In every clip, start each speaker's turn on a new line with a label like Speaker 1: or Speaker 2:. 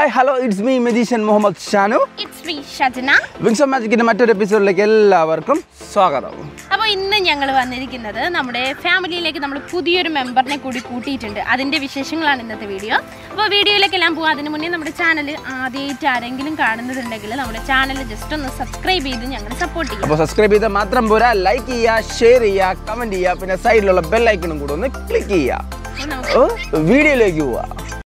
Speaker 1: Hi hello it's me magician Muhammad Shanu
Speaker 2: it's me Shajana
Speaker 1: wings of മാജിക്കിന്റെ മറ്റൊരു എപ്പിസോഡിലേക്ക് എല്ലാവർക്കും സ്വാഗതം
Speaker 2: അപ്പോൾ ഇന്ന് ഞങ്ങൾ വന്നിരിക്കുന്നത് നമ്മുടെ ഫാമിലിയിലേക്ക് നമ്മൾ പുതിയൊരു മെമ്പറിനെ കൂടി കൂട്ടിയിട്ടുണ്ട് അതിൻ്റെ വിശേഷങ്ങളാണ് ഇന്നത്തെ വീഡിയോ അപ്പോൾ വീഡിയോയിലേക്കെല്ലാം പോകാം അതിന് മുന്നേ നമ്മുടെ ചാനൽ ആദ്യമായിട്ട് ആരെങ്കിലും കാണുന്നതുണ്ടെങ്കിൽ നമ്മുടെ ചാനൽ ജസ്റ്റ് ഒന്ന് സബ്സ്ക്രൈബ് ചെയ്ത് ഞങ്ങൾ സപ്പോർട്ട് ചെയ്യും
Speaker 1: അപ്പോൾ സബ്സ്ക്രൈബ് ചെയ്താൽ മാത്രം പോരാ ലൈക്ക് ചെയ്യുക ഷെയർ ചെയ്യുക കമന്റ് ചെയ്യുക പിന്നെ സൈഡിലുള്ള ബെൽ ഐക്കണും കൂടെ ഒന്ന് ക്ലിക്ക് ചെയ്യുക
Speaker 2: അപ്പോൾ നമുക്ക്
Speaker 1: ഓ, വീഡിയോയിലേക്ക് പോവാം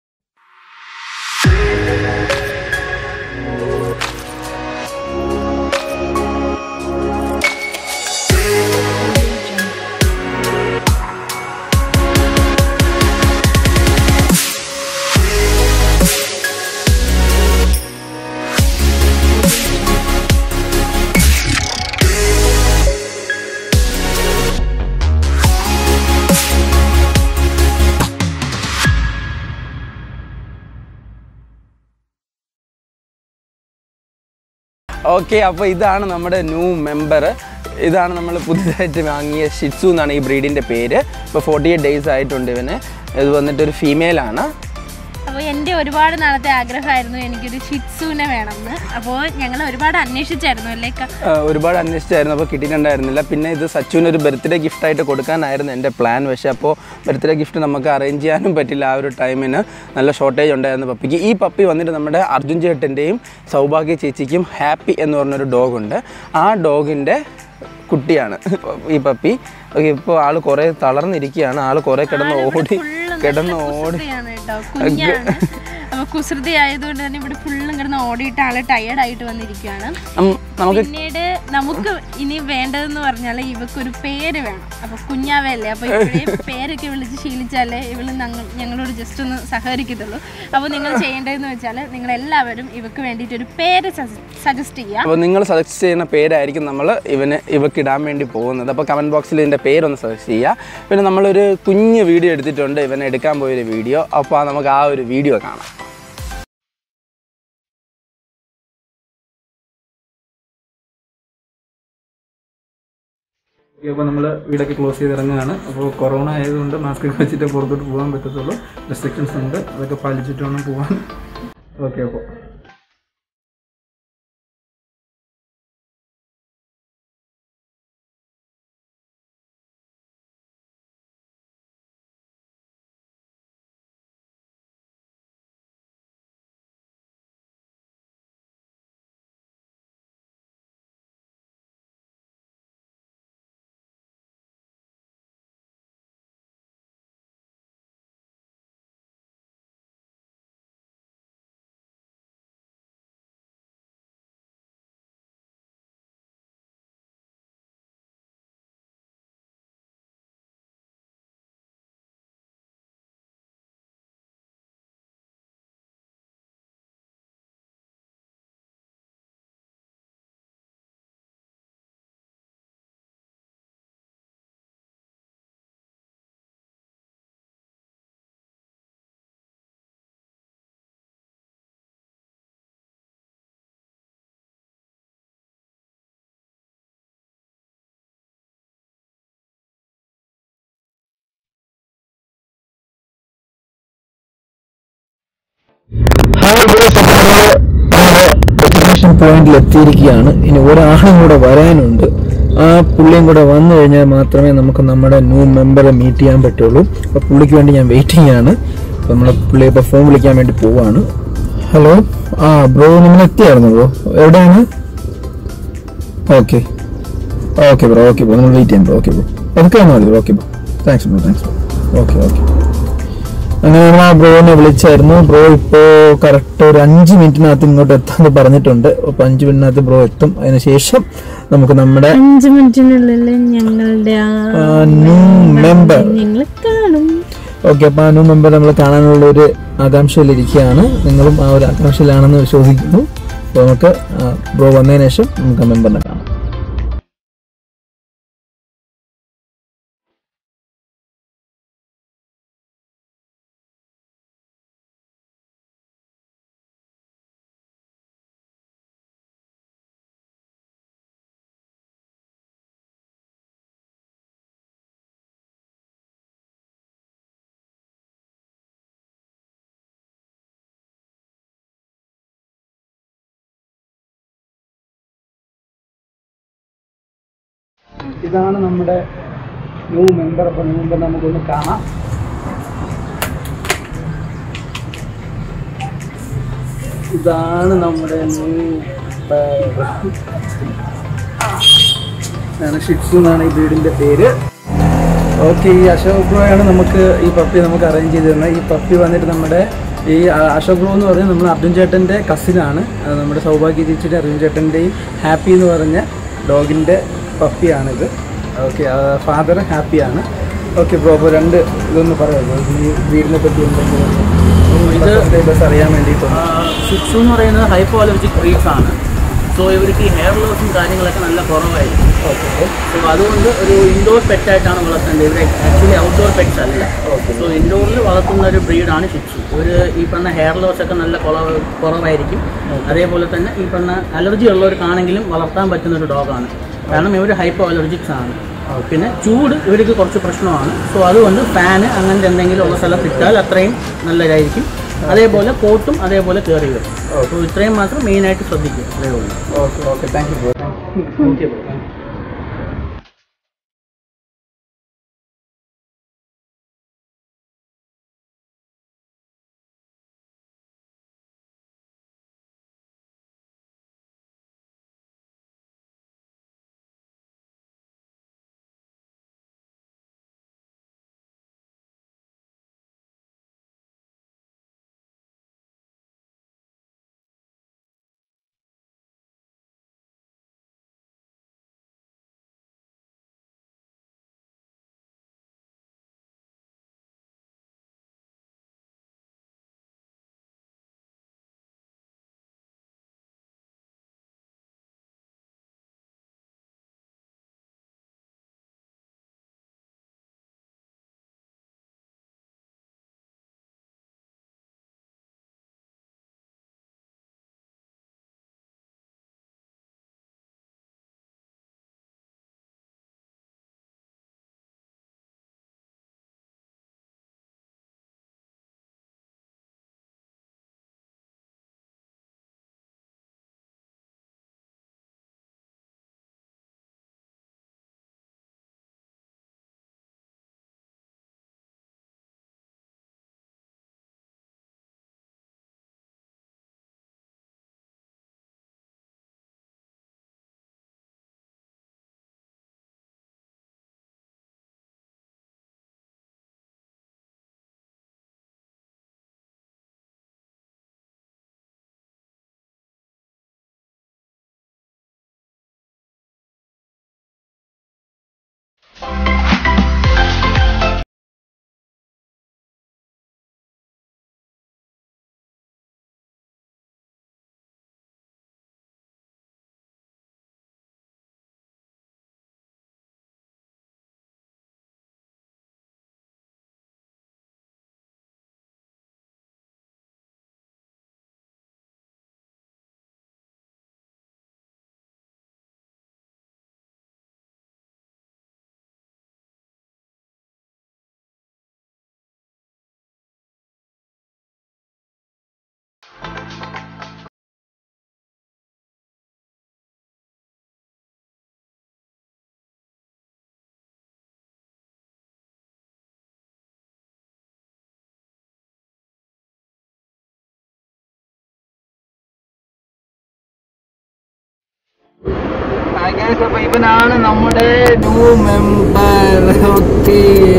Speaker 1: ഓക്കെ അപ്പോൾ ഇതാണ് നമ്മുടെ ന്യൂ മെമ്പർ ഇതാണ് നമ്മൾ പുതിയതായിട്ട് വാങ്ങിയ ഷിറ്റ്സു എന്നാണ് ഈ ബ്രീഡിൻ്റെ പേര് ഇപ്പോൾ ഫോർട്ടി എയ്റ്റ് ഡേയ്സ് ആയിട്ടുണ്ട് ഇവന് ഇത് വന്നിട്ടൊരു ഫീമെയിലാണ്
Speaker 2: അപ്പോൾ എൻ്റെ ഒരുപാട് നാളത്തെ ആഗ്രഹമായിരുന്നു എനിക്കൊരു ഷിറ്റ്സുവിനെ വേണമെന്ന് അപ്പോൾ ഞങ്ങൾ ഒരുപാട് അന്വേഷിച്ചായിരുന്നു അല്ലേ ക-
Speaker 1: ഒരുപാട് അന്വേഷിച്ചായിരുന്നു അപ്പോൾ കിട്ടിയിട്ടുണ്ടായിരുന്നില്ല പിന്നെ ഇത് സച്ചുവിന് ഒരു ബർത്ത്ഡേ ഗിഫ്റ്റായിട്ട് കൊടുക്കാനായിരുന്നു എൻ്റെ പ്ലാൻ പക്ഷേ അപ്പോൾ ബർത്ത്ഡേ ഗിഫ്റ്റ് നമുക്ക് അറേഞ്ച് ചെയ്യാനും പറ്റില്ല ആ ഒരു ടൈമിന് നല്ല ഷോർട്ടേജ് ഉണ്ടായിരുന്നു പപ്പിക്ക് ഈ പപ്പി വന്നിട്ട് നമ്മുടെ അർജുൻ ചേട്ടൻ്റെയും സൗഭാഗ്യ ചേച്ചിക്കും ഹാപ്പി എന്ന് പറഞ്ഞൊരു ഡോഗുണ്ട് ആ ഡോഗിൻ്റെ കുട്ടിയാണ് ഈ പപ്പി ഇപ്പോൾ ആൾ കുറേ തളർന്നിരിക്കുകയാണ് ആൾ കുറേ കിടന്ന് ഓടി
Speaker 2: ഫുള്ള്
Speaker 1: കിടന്ന് ഓടി
Speaker 2: കുസൃതിയാണ് കേട്ടോ കുഞ്ഞാണ് അപ്പോൾ കുസൃതി ആയതുകൊണ്ട് തന്നെ ഇവിടെ ഫുള്ളും കിടന്ന് ഓടിയിട്ട് ആള് ടയേർഡ് ആയിട്ട് വന്നിരിക്കുകയാണ്
Speaker 1: ഉം, നമുക്ക്
Speaker 2: പിന്നീട് നമുക്ക് ഇനി വേണ്ടതെന്ന് പറഞ്ഞാൽ ഇവക്കൊരു പേര് വേണം അപ്പൊ കുഞ്ഞാവല്ലേ അപ്പൊ ഇവളെ പേരൊക്കെ വിളിച്ച് ശീലിച്ചാലേ ഇവള് ഞങ്ങൾ ഞങ്ങളോട് ജസ്റ്റ് ഒന്ന് സഹകരിക്കത്തുള്ളൂ അപ്പോൾ നിങ്ങൾ ചെയ്യേണ്ടതെന്ന് വെച്ചാൽ നിങ്ങൾ എല്ലാവരും ഇവക്ക് വേണ്ടിയിട്ട് ഒരു പേര് സജസ്റ്റ് ചെയ്യുക
Speaker 1: അപ്പോൾ നിങ്ങൾ സജസ്റ്റ് ചെയ്യുന്ന പേരായിരിക്കും നമ്മൾ ഇവന് ഇവക്ക് ഇടാൻ വേണ്ടി പോകുന്നത് അപ്പോൾ കമൻറ്റ് ബോക്സിൽ ഇതിൻ്റെ പേരൊന്ന് സജസ്റ്റ് ചെയ്യുക പിന്നെ നമ്മളൊരു കുഞ്ഞ് വീഡിയോ എടുത്തിട്ടുണ്ട് ഇവനെ എടുക്കാൻ പോയൊരു വീഡിയോ അപ്പോൾ ആ നമുക്ക് ആ ഒരു വീഡിയോ കാണാം
Speaker 3: അപ്പോൾ നമ്മൾ വീടൊക്കെ ക്ലോസ് ചെയ്ത് ഇറങ്ങുകയാണ് അപ്പോൾ കൊറോണ ആയതുകൊണ്ട് മാസ്ക് ഒക്കെ വെച്ചിട്ട് പുറത്തോട്ട് പോകാൻ പറ്റത്തുള്ളൂ റെസ്ട്രിക്ഷൻസ് ഉണ്ട് അതൊക്കെ പാലിച്ചിട്ട് വേണം പോകാൻ ഓക്കെ അപ്പോൾ ഡെസ്റ്റിനേഷൻ പോയിന്റിൽ എത്തിയിരിക്കുകയാണ് ഇനി ഒരാളും കൂടെ വരാനുണ്ട് ആ പുള്ളിയും കൂടെ വന്നു കഴിഞ്ഞാൽ മാത്രമേ നമുക്ക് നമ്മുടെ ന്യൂ മെമ്പറെ മീറ്റ് ചെയ്യാൻ പറ്റുള്ളൂ അപ്പോൾ പുള്ളിക്ക് വേണ്ടി ഞാൻ വെയിറ്റിംഗ് ആണ് അപ്പോൾ നമ്മളെ പുള്ളി ഇപ്പോൾ ഫോൺ വിളിക്കാൻ വേണ്ടി പോവാണ് ഹലോ ആ ബ്രോ നിങ്ങൾ എത്തിയായിരുന്നു ബ്രോ എവിടെയാണ് okay okay bro okay bro നമ്മൾ വെയിറ്റ് ചെയ്യാം ബ്രോ ഓക്കെ ബ്രോ അതൊക്കെ വന്നാൽ മതി bro okay bro thanks bro thanks bro okay okay അങ്ങനെ നമ്മൾ ആ ബ്രോനെ വിളിച്ചായിരുന്നു ബ്രോ ഇപ്പോ കറക്റ്റ് ഒരു അഞ്ച് മിനിറ്റിനകത്ത് ഇങ്ങോട്ട് എത്താന്ന് പറഞ്ഞിട്ടുണ്ട് അപ്പൊ അഞ്ച് മിനിറ്റിനകത്ത് ബ്രോ എത്തും അതിനുശേഷം നമുക്ക് നമ്മുടെ
Speaker 2: അഞ്ച് മിനിറ്റിനുള്ളിൽ ഞങ്ങളുടെ
Speaker 1: ന്യൂ മെമ്പർ
Speaker 2: ഞങ്ങൾ കാണും
Speaker 1: ഓക്കെ അപ്പൊ ആ ന്യൂ മെമ്പർ നമ്മൾ കാണാനുള്ള ഒരു ആകാംക്ഷയിലിരിക്കുകയാണ് നിങ്ങളും ആ ഒരു ആകാംക്ഷയിലാണെന്ന് വിശ്വസിക്കുന്നു അപ്പോൾ നമുക്ക് ബ്രോ വന്നതിന് ശേഷം നമുക്ക് ആ മെമ്പറിനെ കാണാം ഇതാണ് നമ്മുടെ ന്യൂ മെമ്പർ അപ്പോൾ ന്യൂ മെമ്പർ നമുക്കൊന്ന് കാണാം ഇതാണ് നമ്മുടെ ന്യൂ ഷിറ്റ്സു എന്നാണ് ഈ ബ്രീഡിൻ്റെ പേര് ഓക്കെ ഈ അശോക് ബ്രോയാണ് നമുക്ക് ഈ പപ്പി നമുക്ക് അറേഞ്ച് ചെയ്ത് തന്നത് ഈ പപ്പി വന്നിട്ട് നമ്മുടെ ഈ അ- അശോക് ബ്രോ എന്ന് പറഞ്ഞാൽ നമ്മൾ അർജുൻ ചേട്ടൻ്റെ കസിനാണ് നമ്മുടെ സൗഭാഗ്യ ചേച്ചിയുടെ അർജുൻ ചേട്ടൻ്റെയും ഹാപ്പി എന്ന് പറഞ്ഞ ഡോഗിൻ്റെ പപ്പിയാണിത് ഓക്കെ ഫാദർ ഹാപ്പിയാണ് ഓക്കെ ബ്രോ അപ്പോൾ രണ്ട് ഇതൊന്ന് പറയാമോ ഈ വീടിനെ പറ്റി എന്തെങ്കിലും
Speaker 4: ഇത്
Speaker 1: സബ്സ്ക്രൈബേഴ്സ് അറിയാൻ വേണ്ടിയിട്ടൊന്ന്
Speaker 4: ഷിറ്റ്സു എന്ന് പറയുന്നത് ഹൈപ്പോലജിക് ബ്രീഡ്സ് ആണ് സോ ഇവർക്ക് ഈ ഹെയർ ലോസും കാര്യങ്ങളൊക്കെ നല്ല കുറവായിരിക്കും
Speaker 1: ഓക്കെ
Speaker 4: സോ അതുകൊണ്ട് ഒരു ഇൻഡോർ പെറ്റായിട്ടാണ് വളർത്തേണ്ടത് ഇവർ ആക്ച്വലി ഔട്ട്ഡോർ പെറ്റ്സ് അല്ല സോ ഇൻഡോറിൽ വളർത്തുന്ന ഒരു ബ്രീഡാണ് ഷിറ്റ്സു ഒരു ഈ പറഞ്ഞ ഹെയർ ലോസ് ഒക്കെ നല്ല കുറവ് കുറവായിരിക്കും അതേപോലെ തന്നെ ഈ പറഞ്ഞ അലർജി ഉള്ളവർക്കാണെങ്കിലും വളർത്താൻ പറ്റുന്ന ഒരു ഡോഗാണ് കാരണം ഇവർ ഹൈപ്പോ അലർജിക്സ് ആണ് പിന്നെ ചൂട് ഇവർക്ക് കുറച്ച് പ്രശ്നമാണ് സോ അതുകൊണ്ട് ഫാന് അങ്ങനത്തെ എന്തെങ്കിലും ഉള്ള സ്ഥലത്ത് ഇട്ടാൽ അത്രയും നല്ലതായിരിക്കും അതേപോലെ കോട്ടും അതേപോലെ കയറി വരും അപ്പോൾ ഇത്രയും മാത്രം മെയിനായിട്ട് ശ്രദ്ധിക്കുക അതേ ഉള്ളൂ
Speaker 1: okay okay thank you bro thank you അപ്പൊ ഇവനാണ് നമ്മുടെ ന്യൂ മെമ്പർ ഓക്കെ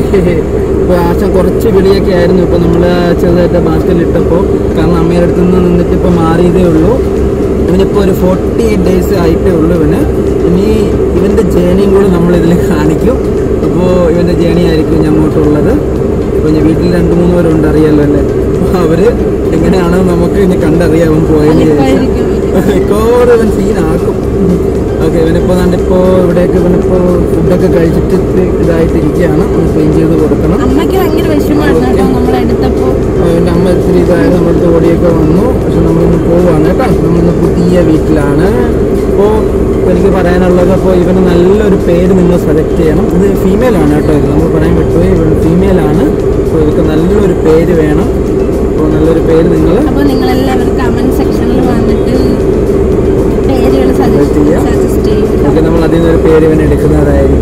Speaker 1: ഇപ്പൊ ആശം കുറച്ച് വിളിയൊക്കെ ആയിരുന്നു ഇപ്പൊ നമ്മള് ചെറുതായിട്ട് ബാസ്കറ്റിൽ ഇട്ടപ്പോ കാരണം അമ്മയുടെ അടുത്ത് നിന്ന് നിന്നിട്ട് ഇപ്പൊ മാറിയതേ ഉള്ളൂ ഇവനിപ്പോ ഒരു ഫോർട്ടി എയ്റ്റ് ഡേയ്സ് ആയിട്ടേ ഉള്ളൂ ഇവന് ഇനി ഇവന്റെ ജേണിയും കൂടെ നമ്മൾ ഇതിൽ കാണിക്കും അപ്പോൾ ഇവന്റെ ജേണി ആയിരിക്കും ഇനി അങ്ങോട്ടുള്ളത് ഇപ്പൊ ഇനി വീട്ടിൽ രണ്ട് മൂന്ന് പേരുണ്ട് അറിയാലോ അല്ലേ അപ്പൊ അവര് എങ്ങനെയാണോ നമുക്ക് ഇനി കണ്ടറിയാം അവൻ പോയതിന് ശേഷം മിക്കവാറും ഇവൻ സീനാക്കും ഓക്കെ ഇവനിപ്പോൾ കണ്ടിപ്പോൾ ഇവിടെയൊക്കെ ഇവനിപ്പോൾ ഫുഡൊക്കെ കഴിച്ചിട്ട് ഇത് ഇതായിട്ടിരിക്കുകയാണ് ഒന്ന് ക്ലീൻ ചെയ്ത് കൊടുക്കണം
Speaker 2: അമ്മയ്ക്ക് ഭയങ്കര വിഷമമാണ് കേട്ടോ നമ്മളെടുത്തപ്പോ
Speaker 1: അവൻ്റെ അമ്മ ഇത്തിരി ഇതായത് നമ്മുടെ ഓടിയൊക്കെ വന്നു പക്ഷെ നമ്മളിന്ന് പോവാണ് കേട്ടോ നമ്മളിന്ന് പുതിയ വീട്ടിലാണ് അപ്പോൾ എനിക്ക് പറയാനുള്ളത് അപ്പോൾ ഇവന് നല്ലൊരു പേര് നിങ്ങൾ സെലക്ട് ചെയ്യണം ഇത് ഫീമെയിൽ ആണ് കേട്ടോ ഇത് നമ്മൾ പറയാൻ വിട്ടുപോയി ഇവൻ ഫീമെയിൽ ആണ് അപ്പോൾ ഇവർക്ക് നല്ലൊരു പേര് വേണം അപ്പോൾ നല്ലൊരു പേര് നിങ്ങൾ
Speaker 2: അപ്പോൾ നിങ്ങളെല്ലാവരും കമന്റ് സെക്ഷനിൽ വന്നിട്ട് പേരുകൾ
Speaker 1: ചെയ്യാം.
Speaker 2: സജസ്റ്റ് ചെയ്യും
Speaker 1: ഓക്കെ നമ്മൾ അതിൽ നിന്നൊരു പേര് ഇവൻ എടുക്കുന്നതായിരിക്കും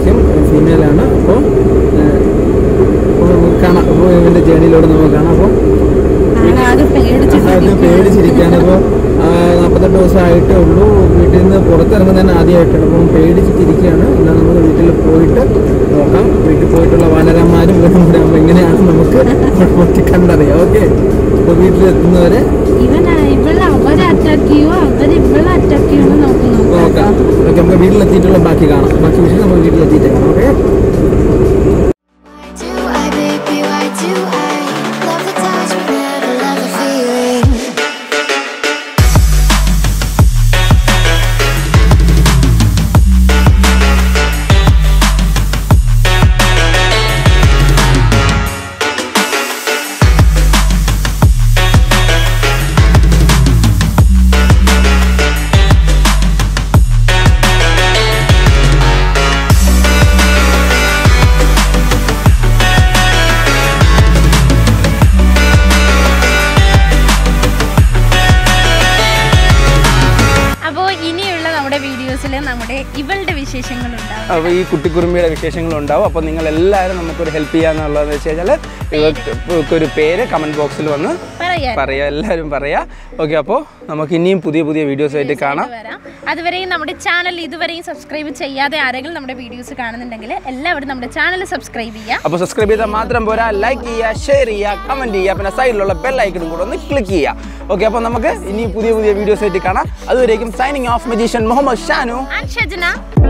Speaker 3: ദിവസമായിട്ടേ ഉള്ളൂ വീട്ടിൽ നിന്ന് പുറത്തിറങ്ങുന്നതന്നെ ആദ്യമായിട്ടാണ് അപ്പം പേടിച്ചിട്ടിരിക്കുകയാണ് എന്നാൽ നമുക്ക് വീട്ടിൽ പോയിട്ട് നോക്കാം വീട്ടിൽ പോയിട്ടുള്ള വാനരന്മാരും ഇവരും കൂടെ ആകുമ്പോൾ എങ്ങനെയാണ് നമുക്ക് മൊത്തം കണ്ടറിയാം ഓക്കെ അപ്പോൾ വീട്ടിലെത്തുന്നവരെ
Speaker 2: ഇവൻ ഇവളെ അവരെ അറ്റാക്ക് ചെയ്യുവോ അവർ ഇവളെ അറ്റാക്ക് ചെയ്യുമോ നോക്കുന്നു
Speaker 3: നോക്കാം ഓക്കെ നമുക്ക് വീട്ടിലെത്തിയിട്ടുള്ള ബാക്കി കാണാം ബാക്കി വിഷയം നമുക്ക് വീട്ടിലെത്തിയിട്ട് കാണാം okay
Speaker 5: Why do I, baby, why do I love the touch but never love the feeling?
Speaker 2: അപ്പോൾ ഇനിയുള്ള നമ്മുടെ വീഡിയോസിൽ നമ്മുടെ ഇവളുടെ വിശേഷങ്ങൾ ഉണ്ടാവും
Speaker 1: അപ്പോൾ ഈ കുട്ടിക്കുറുമ്പിയുടെ വിശേഷങ്ങളും ഉണ്ടാവും അപ്പോൾ നിങ്ങൾ എല്ലാവരും നമുക്കൊരു ഹെൽപ്പ് ചെയ്യാന്നുള്ളതെന്ന് വെച്ച് കഴിഞ്ഞാൽ ഇവർക്കൊരു പേര് കമൻറ്റ് ബോക്സിൽ വന്ന്
Speaker 2: പറയാം
Speaker 1: പറയാം എല്ലാവരും പറയാം ഓക്കെ അപ്പോൾ നമുക്ക് ഇനിയും പുതിയ പുതിയ വീഡിയോസ് ആയിട്ട് കാണാം
Speaker 2: വരാം അതുവരെയും നമ്മുടെ ചാനൽ ഇതുവരെയും സബ്സ്ക്രൈബ് ചെയ്യാതെ ആരെങ്കിലും നമ്മുടെ വീഡിയോസ് കാണുന്നുണ്ടെങ്കിൽ എല്ലാവരും നമ്മുടെ ചാനൽ സബ്സ്ക്രൈബ് ചെയ്യുക
Speaker 1: അപ്പോൾ സബ്സ്ക്രൈബ് ചെയ്താൽ മാത്രം പോരാ ലൈക്ക് ചെയ്യുക ഷെയർ ചെയ്യുക കമൻറ്റ് ചെയ്യുക പിന്നെ സൈഡിലുള്ള ബെൽ ഐക്കണും കൂടെ ഒന്ന് ക്ലിക്ക് ചെയ്യുക ഓക്കെ അപ്പോൾ നമുക്ക് ഇനി പുതിയ പുതിയ വീഡിയോസ് ആയിട്ട് കാണാം അതുവരേക്കും signing off magician Muhammad Shanu
Speaker 2: and ഷജന